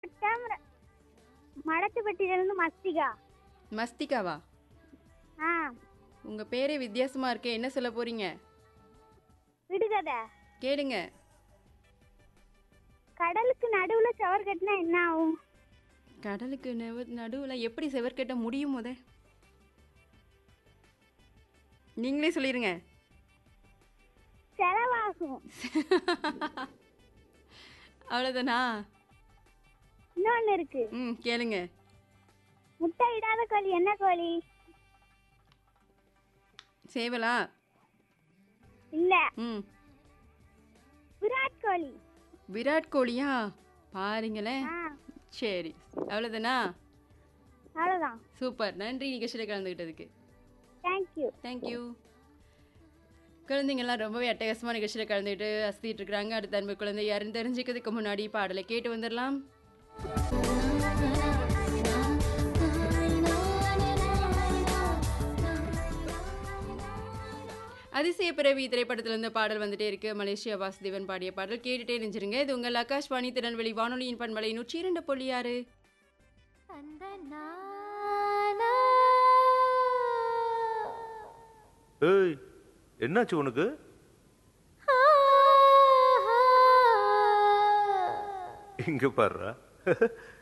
மடத்துப்பட்டியிலிருந்து மஸ்திகா மஸ்திகாவா ஆ உங்க பேரே வித்தியாசமா இருக்கே என்ன சொல்ல போறீங்க விடுகதை கேளுங்க கடலுக்கு நடுவுல சவர் கட்டினா என்ன ஆகும் கடலுக்கு நெவ- நடுவுல எப்படி செவர் கட்ட முடியும் முத நீங்களே சொல்லிருங்க செலவாகும் அவ்வளோதானா இன்னொன்னு இருக்கு ம் கேளுங்க முட்டை இடாத கோழி என்ன கோழி சேவலா இல்ல ம் விராட் கோழி விராட் கோலியா பாருங்களேன் ஆ சரி அவ்வளோதானா அவ்வளவுதான் சூப்பர் நன்றி நிகழ்ச்சியில் கலந்துக்கிட்டதுக்கு தேங்க்யூ தேங்க்யூ குழந்தைங்கள்லாம் ரொம்பவே அட்டகாசமான நிகழ்ச்சியில் கலந்துக்கிட்டு அசத்திட்டு இருக்கிறாங்க அடுத்த அன்பு குழந்தை யாருன்னு தெரிஞ்சுக்கிறதுக்கு முன்னாடி பாடலை கேட்டு வந்துடலாம் அதிசய பிறவி திரைப்படத்துல இருந்து பாடல் வந்துட்டே இருக்கு மலேசியா வாசுதேவன் பாடிய பாடல் கேட்டுட்டே நெஞ்சிருங்க இது உங்கள் ஆகாஷ்வாணி திருநெல்வேலி வானொலியின் பண்பலை நூற்றி இரண்டு புள்ளி ஆறு அந்த நானா ஏய் என்னாச்சு உனக்கு இங்க பாருடா